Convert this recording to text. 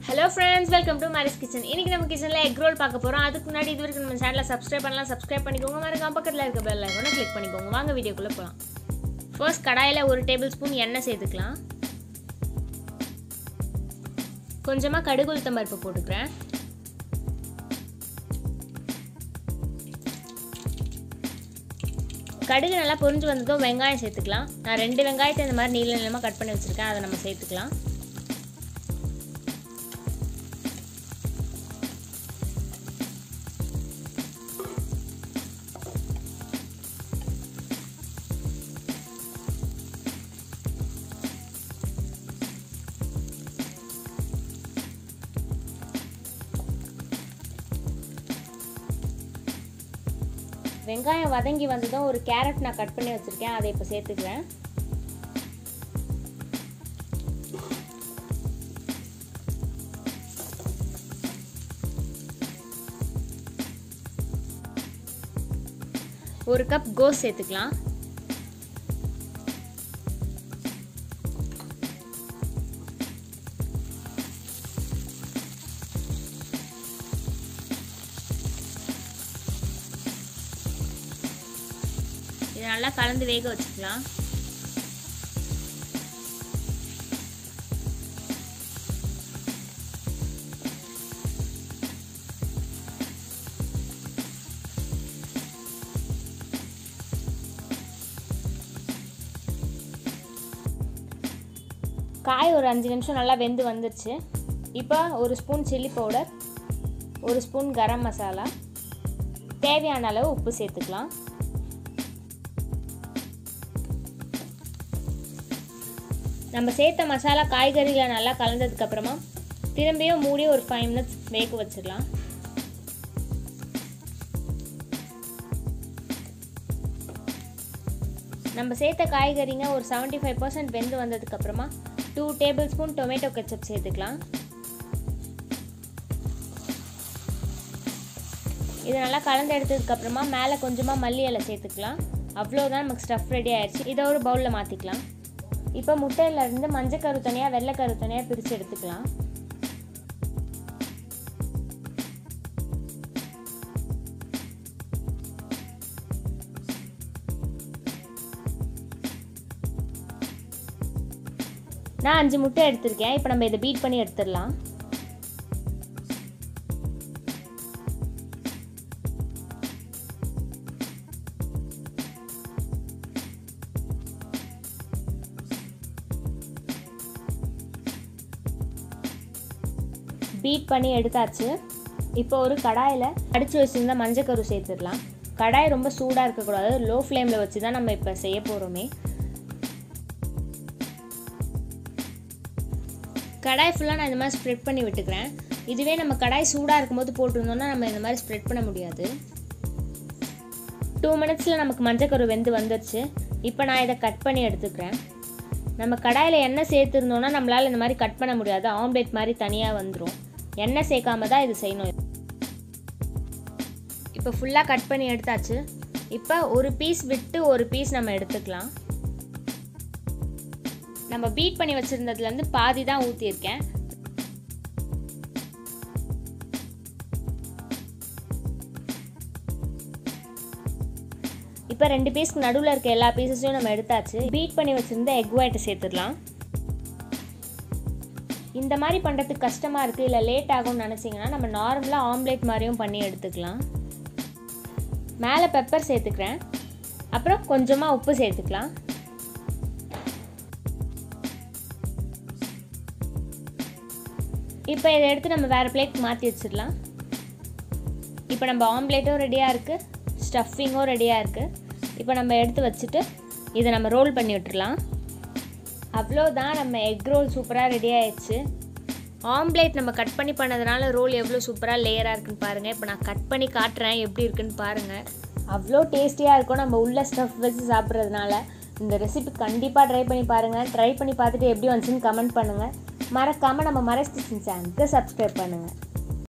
hello friends welcome to Mary's kitchen இன்னைக்கு நம்ம கிச்சனில் எக் ரோல் பார்க்க போகிறோம் அதுக்கு முன்னாடி இது வரைக்கும் நம்ம சேனலை சப்ஸ்கிரைப் பண்ணலாம் சப்ஸ்கிரைப் பண்ணிக்கோங்க மறக்காம பக்கத்தில் இருக்க பெல் ஐக்கானை கிளிக் பண்ணிக்கோங்க வாங்க வீடியோக்குள்ளே போகலாம் ஃபர்ஸ்ட் கடாயில் ஒரு டேபிள் ஸ்பூன் எண்ணெய் சேர்த்துக்கலாம் கொஞ்சமாக கடுகு உளுத்தம் பருப்பு போட்டுக்கிறேன் கடுகு நல்லா பொரிஞ்சு வந்ததும் வெங்காயம் சேர்த்துக்கலாம் நான் ரெண்டு வெங்காயத்தை இந்த மாதிரி நீள நீளமாக கட் பண்ணி வச்சுருக்கேன் அதை நம்ம சேர்த்துக்கலாம் வெங்காயம் வதங்கி வந்ததும் ஒரு கேரட் நான் கட் பண்ணி வச்சுருக்கேன் அதை இப்போ சேர்த்துக்கிறேன் ஒரு கப் கோஸ் சேர்த்துக்கலாம் இதை நல்லா கலந்து வேக வச்சுக்கலாம் காய் ஒரு அஞ்சு நிமிஷம் நல்லா வெந்து வந்துருச்சு இப்போ ஒரு ஸ்பூன் சில்லி பவுடர் ஒரு ஸ்பூன் கரம் மசாலா தேவையான அளவு உப்பு சேர்த்துக்கலாம் நம்ம சேர்த்த மசாலா காய்கறிகளை நல்லா கலந்ததுக்கப்புறமா திரும்பியும் மூடி ஒரு ஃபைவ் மினிட்ஸ் வேக வச்சிடலாம் நம்ம சேர்த்த காய்கறிங்க ஒரு செவன்ட்டி ஃபைவ் பர்சன்ட் வெந்து வந்ததுக்கப்புறமா two tablespoon tomato ketchup சேர்த்துக்கலாம் இது நல்லா கலந்து எடுத்ததுக்கப்புறமா மேலே கொஞ்சமாக மல்லி இலை சேர்த்துக்கலாம் அவ்வளோதான் நமக்கு ஸ்டஃப் ரெடி ஆயிடுச்சு இதை ஒரு பவுலில் மாற்றிக்கலாம் இப்போ முட்டையிலேருந்து மஞ்சள் கரு தனியாக வெள்ளை கரு தனியாக பிரித்து எடுத்துக்கலாம் நான் அஞ்சு முட்டை எடுத்திருக்கேன் இப்போ நம்ம இதை பீட் பண்ணி எடுத்துடலாம் பீட் பண்ணி எடுத்தாச்சு இப்போ ஒரு கடாயில் அடித்து வச்சுருந்தா மஞ்சக்கரு சேர்த்துடலாம் கடாய் ரொம்ப சூடாக இருக்கக்கூடாது லோ ஃப்ளேமில் வச்சு தான் நம்ம இப்போ செய்ய போகிறோமே கடாய் ஃபுல்லாக நான் இந்த மாதிரி ஸ்ப்ரெட் பண்ணி விட்டுக்கிறேன் இதுவே நம்ம கடாய் சூடாக இருக்கும்போது போட்டிருந்தோம்னா நம்ம இந்த மாதிரி ஸ்ப்ரெட் பண்ண முடியாது டூ மினிட்ஸில் நமக்கு மஞ்சக்கரு வெந்து வந்துருச்சு இப்போ நான் இதை கட் பண்ணி எடுத்துக்கிறேன் நம்ம கடாயில் எண்ணெய் சேர்த்துருந்தோம்னா நம்மளால் இந்த மாதிரி கட் பண்ண முடியாது ஆம்லேட் மாதிரி தனியாக வந்துடும் எண்ணெய் சேர்க்காம தான் இது செய்யணும் இப்போ ஃபுல்லாக கட் பண்ணி எடுத்தாச்சு இப்போ ஒரு பீஸ் விட்டு ஒரு பீஸ் நம்ம எடுத்துக்கலாம் நம்ம பீட் பண்ணி வச்சுருந்ததுலேருந்து பாதி தான் ஊற்றியிருக்கேன் இப்போ ரெண்டு பீஸ்க்கு நடுவில் இருக்க எல்லா பீசஸையும் நம்ம எடுத்தாச்சு பீட் பண்ணி வச்சுருந்த எக் ஒயிட்டை சேர்த்துடலாம் இந்த மாதிரி பண்ணுறதுக்கு கஷ்டமாக இருக்குது இல்லை லேட் ஆகும்னு நினச்சிங்கன்னா நம்ம நார்மலாக ஆம்லேட் மாதிரியும் பண்ணி எடுத்துக்கலாம் மேலே பெப்பர் சேர்த்துக்கிறேன் அப்புறம் கொஞ்சமாக உப்பு சேர்த்துக்கலாம் இப்போ இதை எடுத்து நம்ம வேறு பிளேட் மாற்றி வச்சிடலாம் இப்போ நம்ம ஆம்லேட்டும் ரெடியாக இருக்குது ஸ்டஃபிங்கும் ரெடியாக இருக்குது இப்போ நம்ம எடுத்து வச்சுட்டு இதை நம்ம ரோல் பண்ணி விட்டுடலாம் அவ்வளோதான் நம்ம எக் ரோல் சூப்பராக ரெடி ஆயிடுச்சு ஆம்லேட் நம்ம கட் பண்ணி பண்ணதுனால ரோல் எவ்வளோ சூப்பராக லேயராக இருக்குன்னு பாருங்கள் இப்போ நான் கட் பண்ணி காட்டுறேன் எப்படி இருக்குன்னு பாருங்கள் அவ்வளோ டேஸ்டியாக இருக்கும் நம்ம உள்ள ஸ்டஃப் வச்சு சாப்பிட்றதுனால இந்த ரெசிபி கண்டிப்பாக ட்ரை பண்ணி பாருங்கள் ட்ரை பண்ணி பார்த்துட்டு எப்படி வந்துச்சுன்னு கமெண்ட் பண்ணுங்கள் மறக்காமல் நம்ம மரஸ் கிச்சன் சேனலுக்கு சப்ஸ்கிரைப் பண்ணுங்கள்